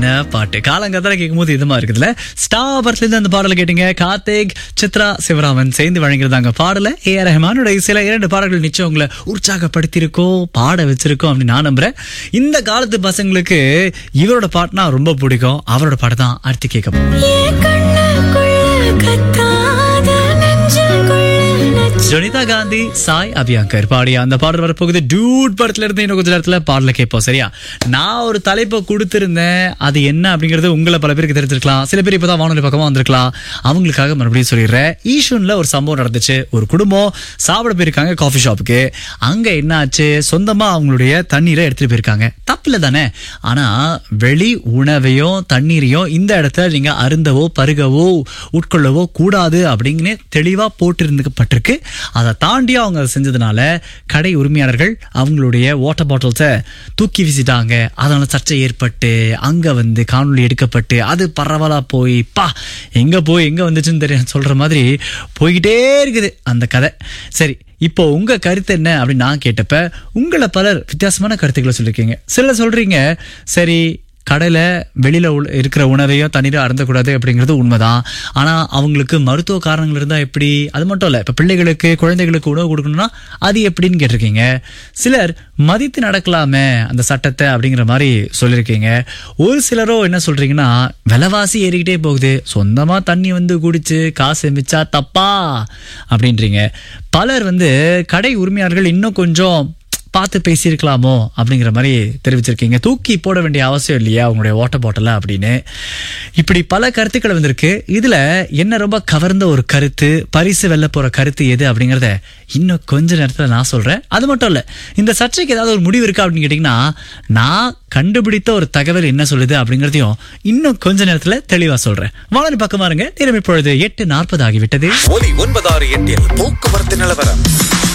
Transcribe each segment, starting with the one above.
என்ன பாட்டு காலங்காத்தால கேட்கும் போது இதமா இருக்குதுல்ல ஸ்டார் பர்த்ல இருந்து அந்த பாடலை கேட்டீங்க கார்த்திக் சித்ரா சிவராமன் சேர்ந்து வழங்கியிருந்தாங்க பாடல ஏ ஆர் ரஹ்மானோட சில இரண்டு பாடல்கள் நிச்சயம் உங்களை உற்சாகப்படுத்தியிருக்கோம் பாட வச்சிருக்கோம் அப்படின்னு நான் நம்புறேன் இந்த காலத்து பசங்களுக்கு இவரோட பாட்டுனா ரொம்ப பிடிக்கும் அவரோட பாட்டு தான் அடுத்து கேட்க போறோம் ஏன் கண்ணுக்குள்ள கத்தாத நெஞ்சுக்குள்ள நச்சு ஜொனிதா காந்தி சாய் அபியாங்கர் பாடிய அந்த பாடல் வரப்போகுது டூட் படத்துல இருந்து இன்னும் கொஞ்ச நேரத்துல பாடல கேட்போம் சரியா நான் ஒரு தலைப்பை கொடுத்திருந்தேன் அது என்ன அப்படிங்கறது உங்களை பல பேருக்கு தெரிஞ்சிருக்கலாம் சில பேர் இப்பதான் வானொலி பக்கமா வந்திருக்கலாம் அவங்களுக்காக மறுபடியும் சொல்லிடுறேன் ஈஷூன்ல ஒரு சம்பவம் நடந்துச்சு ஒரு குடும்பம் சாப்பிட போயிருக்காங்க காஃபி ஷாப்புக்கு அங்க என்ன ஆச்சு சொந்தமா அவங்களுடைய தண்ணீரை எடுத்துட்டு போயிருக்காங்க தப்பில்ல தானே ஆனா வெளி உணவையும் தண்ணீரையும் இந்த இடத்துல நீங்க அருந்தவோ பருகவோ உட்கொள்ளவோ கூடாது அப்படின்னு தெளிவா போட்டிருந்துப்பட்டிருக்கு அதை தாண்டி அவங்க அதை செஞ்சதுனால கடை உரிமையாளர்கள் அவங்களுடைய வாட்டர் பாட்டில்ஸை தூக்கி வீசிட்டாங்க அதனால சர்ச்சை ஏற்பட்டு அங்க வந்து காணொளி எடுக்கப்பட்டு அது பரவலா போய் பா எங்க போய் எங்க வந்துச்சுன்னு தெரியும் சொல்ற மாதிரி போய்கிட்டே இருக்குது அந்த கதை சரி இப்போ உங்க கருத்து என்ன அப்படின்னு நான் கேட்டப்ப உங்களை பலர் வித்தியாசமான கருத்துக்களை சொல்லியிருக்கீங்க சிலர் சொல்றீங்க சரி கடையில வெளியில உள்ள- இருக்கிற உணவையோ தண்ணீரோ அருந்தக்கூடாது அப்படிங்கிறது உண்மைதான் ஆனா அவங்களுக்கு மருத்துவ காரணங்கள் இருந்தா எப்படி அது மட்டும் இல்ல இப்ப பிள்ளைகளுக்கு குழந்தைகளுக்கு உணவு கொடுக்கணும்னா அது எப்படின்னு கேட்டிருக்கீங்க சிலர் மதித்து நடக்கலாமே அந்த சட்டத்தை அப்படிங்கிற மாதிரி சொல்லியிருக்கீங்க ஒரு சிலரோ என்ன சொல்றீங்கன்னா விலைவாசி ஏறிக்கிட்டே போகுது சொந்தமா தண்ணி வந்து குடிச்சு காசு மிச்சா தப்பா அப்படின்றீங்க பலர் வந்து கடை உரிமையாளர்கள் இன்னும் கொஞ்சம் பார்த்து பேசியிருக்கலாமோ அப்படிங்கிற மாதிரி தெரிவிச்சிருக்கீங்க தூக்கி போட வேண்டிய அவசியம் இல்லையா உங்களுடைய வாட்டர் பாட்டில அப்படின்னு இப்படி பல கருத்துக்கள் வந்திருக்கு இதுல என்ன ரொம்ப கவர்ந்த ஒரு கருத்து பரிசு வெல்ல போற கருத்து எது அப்படிங்கறத இன்னும் கொஞ்ச நேரத்துல நான் சொல்றேன் அது மட்டும் இல்ல இந்த சர்ச்சைக்கு ஏதாவது ஒரு முடிவு இருக்கா அப்படின்னு கேட்டீங்கன்னா நான் கண்டுபிடித்த ஒரு தகவல் என்ன சொல்லுது அப்படிங்கறதையும் இன்னும் கொஞ்ச நேரத்துல தெளிவா சொல்றேன் வாழன் பக்கமா இருங்க நேரம் இப்பொழுது எட்டு நாற்பது ஆகிவிட்டது ஒலி ஒன்பதாறு எட்டில் போக்குவரத்து நிலவரம்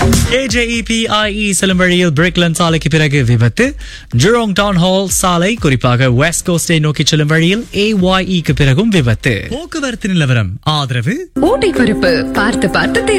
KJEPIE செல்லும் வழியில் பிரிக்லன் சாலைக்கு பிறகு விபத்து ஜுரோங் டவுன் ஹால் சாலை குறிப்பாக வெஸ்ட் கோஸ்டை நோக்கி செல்லும் வழியில் AYE க்கு பிறகும் விபத்து போக்குவரத்து நிலவரம் ஆதரவு ஊட்டி பருப்பு பார்த்து பார்த்து